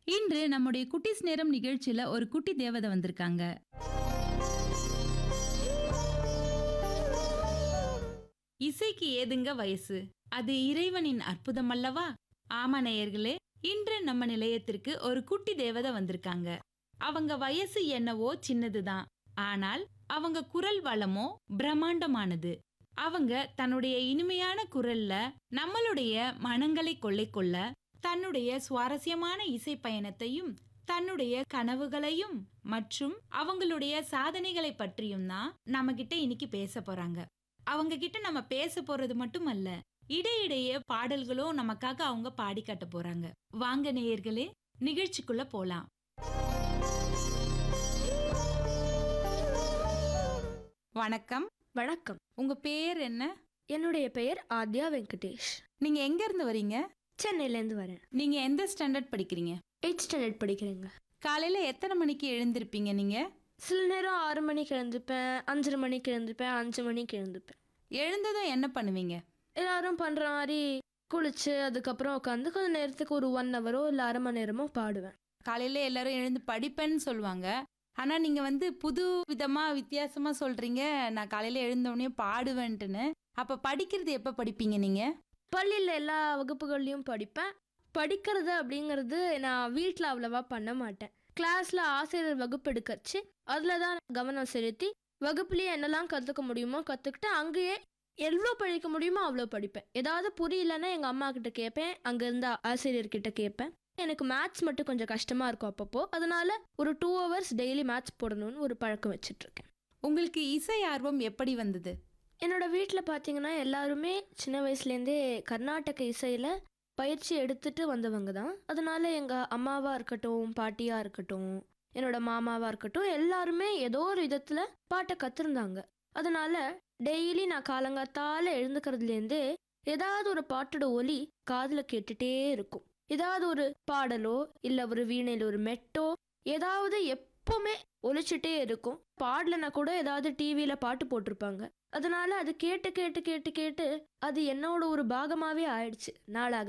இன்று நம்முடைய குட்டிஸ் நேரம் நிகழ்ச்சியில ஒரு குட்டி தேவதை வந்திருக்காங்க இசைக்கு ஏதுங்க வயசு அது இறைவனின் அற்புதம் அல்லவா ஆமா நேயர்களே இன்று நம்ம நிலையத்திற்கு ஒரு குட்டி தேவதை வந்திருக்காங்க அவங்க வயசு என்னவோ சின்னதுதான் ஆனால் அவங்க குரல் வளமோ பிரம்மாண்டமானது அவங்க தன்னுடைய இனிமையான குரல்ல நம்மளுடைய மனங்களை கொள்ளை கொள்ள தன்னுடைய சுவாரஸ்யமான இசை பயணத்தையும் தன்னுடைய கனவுகளையும் மற்றும் அவங்களுடைய சாதனைகளை பற்றியும் தான் நம்ம கிட்ட இன்னைக்கு பேச போறாங்க அவங்க கிட்ட நம்ம பேச போறது மட்டும் அல்ல இடையிடையே பாடல்களும் நமக்காக அவங்க பாடி காட்ட போறாங்க வாங்க நேயர்களே நிகழ்ச்சிக்குள்ள போலாம் வணக்கம் வணக்கம் உங்க பேர் என்ன என்னுடைய பெயர் ஆத்யா வெங்கடேஷ் நீங்க எங்க இருந்து வரீங்க சென்னையிலேருந்து வரேன் நீங்க எந்த ஸ்டாண்டர்ட் படிக்கிறீங்க எயிட் ஸ்டாண்டர்ட் படிக்கிறேங்க காலையில எத்தனை மணிக்கு எழுந்திருப்பீங்க நீங்க சில நேரம் ஆறு மணிக்கு எழுந்துப்பேன் அஞ்சரை மணிக்கு எழுந்துப்பேன் அஞ்சு மணிக்கு எழுந்துப்பேன் எழுந்ததும் என்ன பண்ணுவீங்க எல்லாரும் பண்ணுற மாதிரி குளிச்சு அதுக்கப்புறம் உட்காந்து கொஞ்ச நேரத்துக்கு ஒரு ஒன் ஹவரோ இல்லை அரை மணி நேரமோ பாடுவேன் காலையில எல்லாரும் எழுந்து படிப்பேன்னு சொல்லுவாங்க ஆனா நீங்க வந்து புது விதமா வித்தியாசமா சொல்றீங்க நான் காலையில எழுந்த உடனே பாடுவேன்ட்டுன்னு அப்ப படிக்கிறது எப்ப படிப்பீங்க நீங்க பள்ளியில் எல்லா வகுப்புகள்லையும் படிப்பேன் படிக்கிறது அப்படிங்கிறது நான் வீட்டில் அவ்வளவா பண்ண மாட்டேன் கிளாஸில் ஆசிரியர் வகுப்பு எடுக்கச்சு அதில் தான் கவனம் செலுத்தி வகுப்புலேயே என்னெல்லாம் கற்றுக்க முடியுமோ கற்றுக்கிட்டு அங்கேயே எவ்வளோ படிக்க முடியுமோ அவ்வளோ படிப்பேன் ஏதாவது புரியலன்னா எங்கள் அம்மா கிட்ட கேட்பேன் அங்கே இருந்த ஆசிரியர்கிட்ட கேட்பேன் எனக்கு மேத்ஸ் மட்டும் கொஞ்சம் கஷ்டமாக இருக்கும் அப்பப்போ அதனால ஒரு டூ ஹவர்ஸ் டெய்லி மேத்ஸ் போடணும்னு ஒரு பழக்கம் வச்சிட்ருக்கேன் உங்களுக்கு இசை ஆர்வம் எப்படி வந்தது என்னோட வீட்டில் பார்த்தீங்கன்னா எல்லாருமே சின்ன வயசுலேருந்தே கர்நாடக இசையில் பயிற்சி எடுத்துட்டு வந்தவங்க தான் அதனால எங்கள் அம்மாவாக இருக்கட்டும் பாட்டியாக இருக்கட்டும் என்னோட மாமாவாக இருக்கட்டும் எல்லாருமே ஏதோ ஒரு விதத்தில் பாட்டை கற்றுருந்தாங்க அதனால டெய்லி நான் காலங்காத்தால எழுந்துக்கிறதுலேருந்தே ஏதாவது ஒரு பாட்டோட ஒலி காதில் கேட்டுட்டே இருக்கும் ஏதாவது ஒரு பாடலோ இல்லை ஒரு வீணையில் ஒரு மெட்டோ ஏதாவது எப்பவுமே ஒலிச்சுட்டே இருக்கும் பாடலைன்னா கூட ஏதாவது டிவியில் பாட்டு போட்டிருப்பாங்க அதனால அது கேட்டு கேட்டு கேட்டு கேட்டு அது என்னோட ஒரு பாகமாவே ஆயிடுச்சு நாளாக